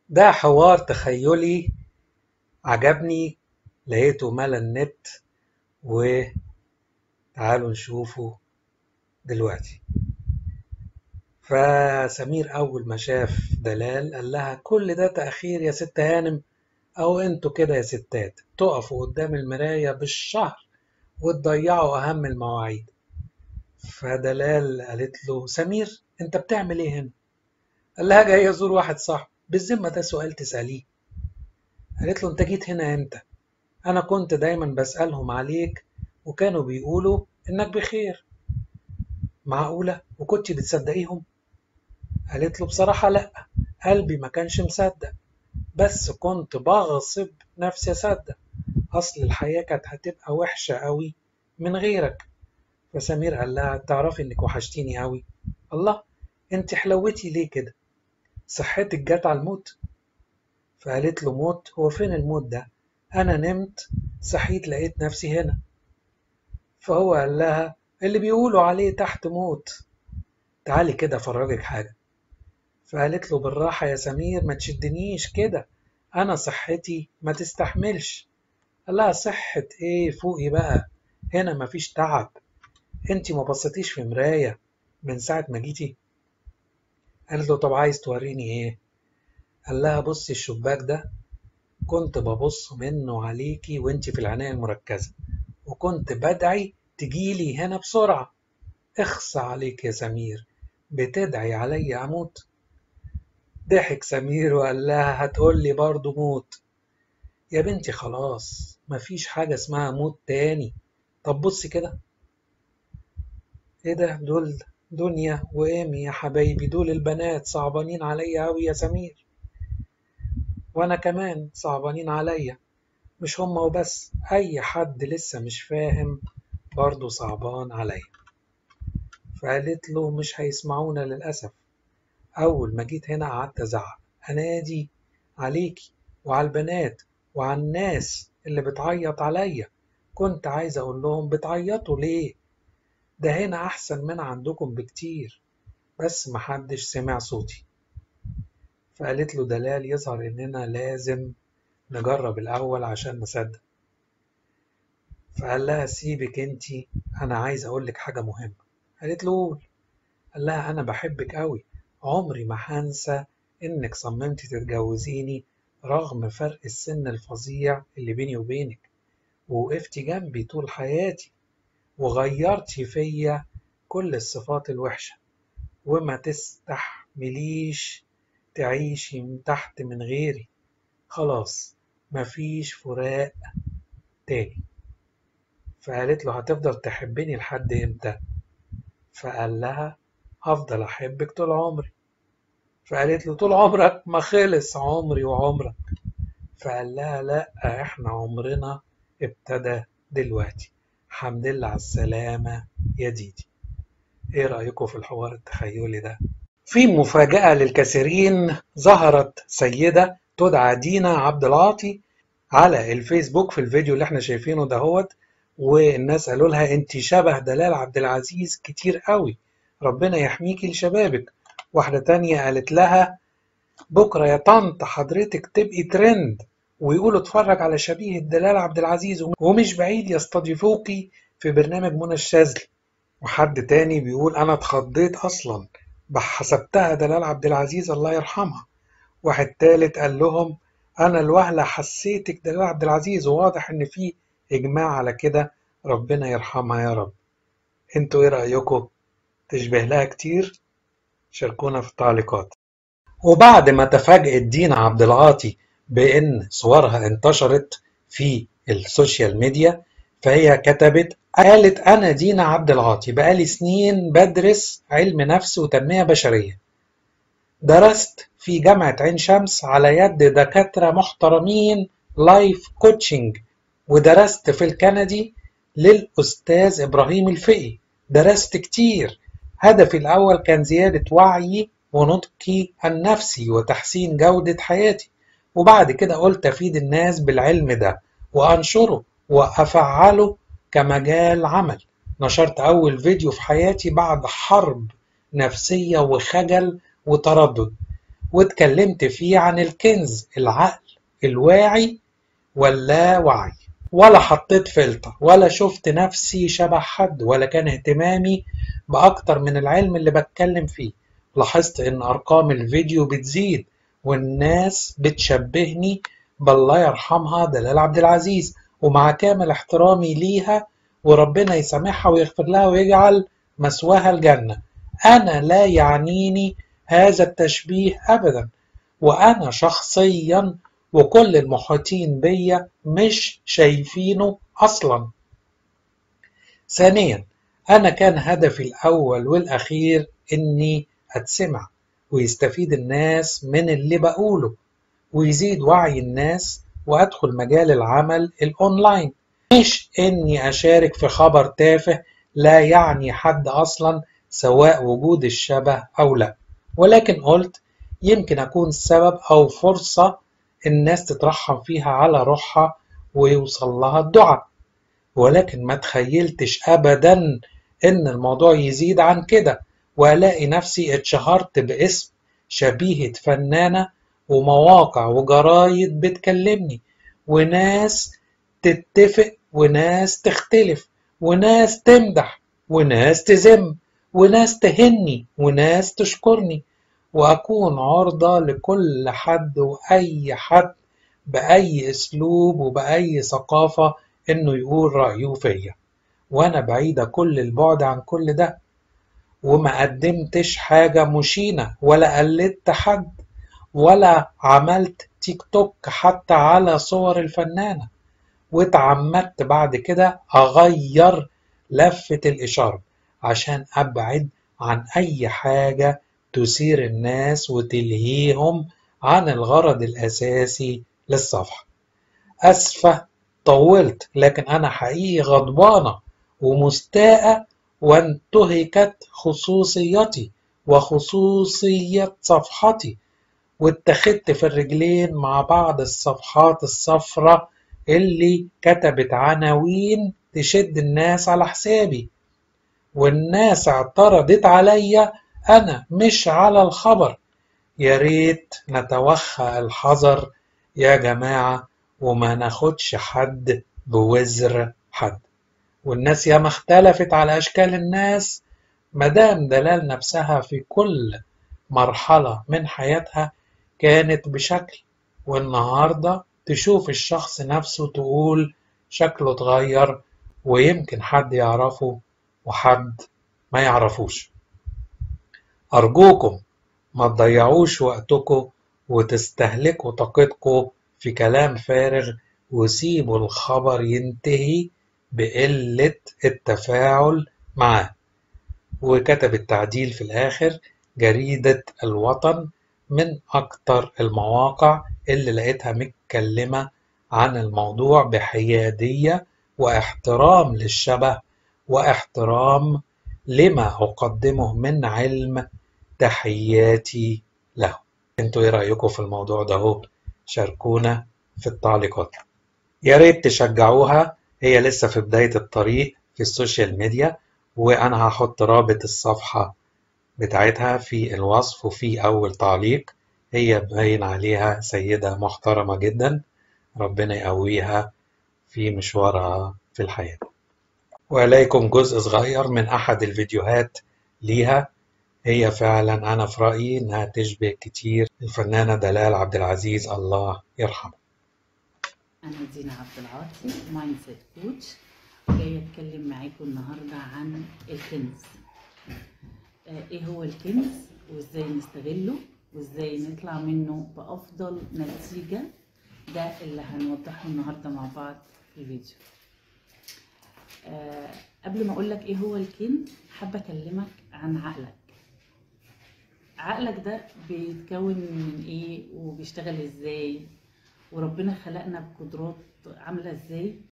ده حوار تخيلي عجبني لقيته ملا النت وتعالوا نشوفه دلوقتي فسمير أول ما شاف دلال قال لها كل ده تأخير يا ست هانم أو انتوا كده يا ستات تقفوا قدام المراية بالشهر وتضيعوا أهم المواعيد فدلال قالت له سمير انت بتعمل ايه هنا قال لها جاي ازور واحد صاحبي بالذمة ده سؤال تسأليه قالت له انت جيت هنا امتى انا كنت دايما بسألهم عليك وكانوا بيقولوا انك بخير معقولة وكنت بتصدقيهم قالت له بصراحة لا قلبي ما كانش مصدق بس كنت بغصب نفسي اصدق اصل الحياة كانت هتبقى وحشة قوي من غيرك فسمير قال لها تعرفي انك وحشتيني قوي الله انت حلوتي ليه كده صحتك جت على الموت فقالت له موت هو فين الموت ده انا نمت صحيت لقيت نفسي هنا فهو قال لها اللي بيقولوا عليه تحت موت تعالي كده افرجك حاجه فقالت له بالراحه يا سمير ما تشدنيش كده انا صحتي ما تستحملش قال لها صحة ايه فوقي بقى هنا مفيش تعب انتي ما بصيتيش في مراية من ساعة ما جيتي قالت له طب عايز توريني ايه قال لها بصي الشباك ده كنت ببص منه عليكي وانتي في العناية المركزة وكنت بدعي تجيلي هنا بسرعة اخصى عليك يا سمير بتدعي علي اموت ضحك سمير وقال لها هتقولي برضه موت يا بنتي خلاص مفيش حاجة اسمها موت تاني طب بصي كده ايه ده دول دنيا وامي يا حبايبي دول البنات صعبانين عليا اوي يا سمير وانا كمان صعبانين عليا مش هما وبس اي حد لسه مش فاهم برضه صعبان عليا فقالت له مش هيسمعونا للأسف أول ما جيت هنا قعدت أزعق أنادي عليكي وعلى البنات وعلى الناس اللي بتعيط عليا كنت عايز أقول لهم بتعيطوا ليه ده هنا أحسن من عندكم بكتير بس محدش سمع صوتي فقالت له دلال يظهر إننا لازم نجرب الأول عشان نصدق فقال لها سيبك انتي أنا عايز أقولك حاجة مهمة قالت له قول قال لها أنا بحبك أوي عمري ما هنسى إنك صممتي تتجوزيني رغم فرق السن الفظيع اللي بيني وبينك ووقفتي جنبي طول حياتي وغيرتي فيا كل الصفات الوحشة وما تستحمليش تعيشي من تحت من غيري خلاص مفيش فراق تاني فقالت له هتفضل تحبني لحد امتى فقال لها هفضل احبك طول عمري فقالت له طول عمرك ما خلص عمري وعمرك فقال لها لا احنا عمرنا ابتدى دلوقتي الحمد لله على السلامة يا ديدي ايه رأيكم في الحوار التخيلي ده في مفاجأة للكثيرين ظهرت سيدة تدعى دينا عبد العاطي على الفيسبوك في الفيديو اللي احنا شايفينه دهوت والناس قالوا لها انت شبه دلال عبد العزيز كتير قوي ربنا يحميكي لشبابك واحدة تانية قالت لها بكرة يا طنط حضرتك تبقي ترند ويقولوا اتفرج على شبيه دلال عبد العزيز ومش بعيد يستضيفوكي في برنامج منى الشاذلي وحد تاني بيقول انا اتخضيت اصلا حسبتها دلال عبد العزيز الله يرحمها واحد تالت قال لهم انا الوهلة حسيتك دلال عبد العزيز وواضح ان في اجماع على كده ربنا يرحمها يا رب انتوا ايه رأيكم تشبه لها كتير شاركونا في التعليقات وبعد ما تفاجئت دينا عبد العاطي بان صورها انتشرت في السوشيال ميديا فهي كتبت قالت انا دينا عبد العاطي بقالي سنين بدرس علم نفس وتنمية بشرية درست في جامعة عين شمس على يد دكاترة محترمين لايف كوتشنج ودرست في الكندي للأستاذ إبراهيم الفقي درست كتير هدفي الأول كان زيادة وعي ونضجي النفسي وتحسين جودة حياتي وبعد كده قلت أفيد الناس بالعلم ده وأنشره وأفعله كمجال عمل نشرت أول فيديو في حياتي بعد حرب نفسية وخجل وتردد واتكلمت فيه عن الكنز العقل الواعي واللاوعي ولا حطيت فلتر ولا شفت نفسي شبه حد ولا كان اهتمامي بأكتر من العلم اللي بتكلم فيه لاحظت ان ارقام الفيديو بتزيد والناس بتشبهني بالله يرحمها دلال عبد العزيز ومع كامل احترامي ليها وربنا يسامحها ويغفر لها ويجعل مسواها الجنة أنا لا يعنيني هذا التشبيه أبدا وأنا شخصيا وكل المحيطين بيا مش شايفينه أصلا ثانيا أنا كان هدفي الأول والأخير إني أتسمع ويستفيد الناس من اللي بقوله ويزيد وعي الناس وأدخل مجال العمل الأونلاين مش إني أشارك في خبر تافه لا يعني حد أصلا سواء وجود الشبه أو لا ولكن قلت يمكن أكون سبب أو فرصة الناس تترحم فيها على روحها ويوصل لها الدعاء ولكن ما تخيلتش أبدا إن الموضوع يزيد عن كده وألاقي نفسي اتشهرت باسم شبيهة فنانة ومواقع وجرايد بتكلمني وناس تتفق وناس تختلف وناس تمدح وناس تذم وناس تهني وناس تشكرني وأكون عرضة لكل حد وأي حد بأي أسلوب وبأي ثقافة إنه يقول رأيه فيا وأنا بعيدة كل البعد عن كل ده وما قدمتش حاجة مشينة ولا قلدت حد ولا عملت تيك توك حتى على صور الفنانة واتعمدت بعد كده أغير لفة الإشارة عشان أبعد عن أي حاجة تثير الناس وتلهيهم عن الغرض الأساسي للصفحة أسفة طولت لكن أنا حقيقي غضبانة ومستاءة وانتهكت خصوصيتي وخصوصية صفحتي واتخذت في الرجلين مع بعض الصفحات الصفراء اللي كتبت عناوين تشد الناس على حسابي والناس اعترضت عليا أنا مش على الخبر يا ريت نتوخى الحذر يا جماعة وما ناخدش حد بوزر حد والناس ياما اختلفت على أشكال الناس مدام دلال نفسها في كل مرحلة من حياتها كانت بشكل والنهاردة تشوف الشخص نفسه تقول شكله اتغير ويمكن حد يعرفه وحد ما يعرفوش أرجوكم ما تضيعوش وقتكم وتستهلكوا طاقتكم في كلام فارغ وسيبوا الخبر ينتهي بقلة التفاعل معاه وكتب التعديل في الآخر جريدة الوطن من أكتر المواقع اللي لقيتها متكلمة عن الموضوع بحيادية واحترام للشبه واحترام لما أقدمه من علم تحياتي له انتوا ايه رأيكم في الموضوع ده هو شاركونا في التعليقات يا ريت تشجعوها هي لسه في بداية الطريق في السوشيال ميديا وأنا هحط رابط الصفحة بتاعتها في الوصف وفي أول تعليق هي باين عليها سيدة محترمة جدا ربنا يقويها في مشوارها في الحياة وإليكم جزء صغير من أحد الفيديوهات ليها هي فعلا أنا في رأيي إنها تشبه كتير الفنانة دلال عبد العزيز الله يرحمها أنا دينا عبد العاطي مايند سيت كوتش جاية أتكلم معاكم النهاردة عن الكنز آه، إيه هو الكنز وإزاي نستغله وإزاي نطلع منه بأفضل نتيجة ده اللي هنوضحه النهاردة مع بعض في الفيديو آه، قبل ما أقولك إيه هو الكنز حابة أكلمك عن عقلك عقلك ده بيتكون من إيه وبيشتغل إزاي وربنا خلقنا بقدرات عاملة ازاي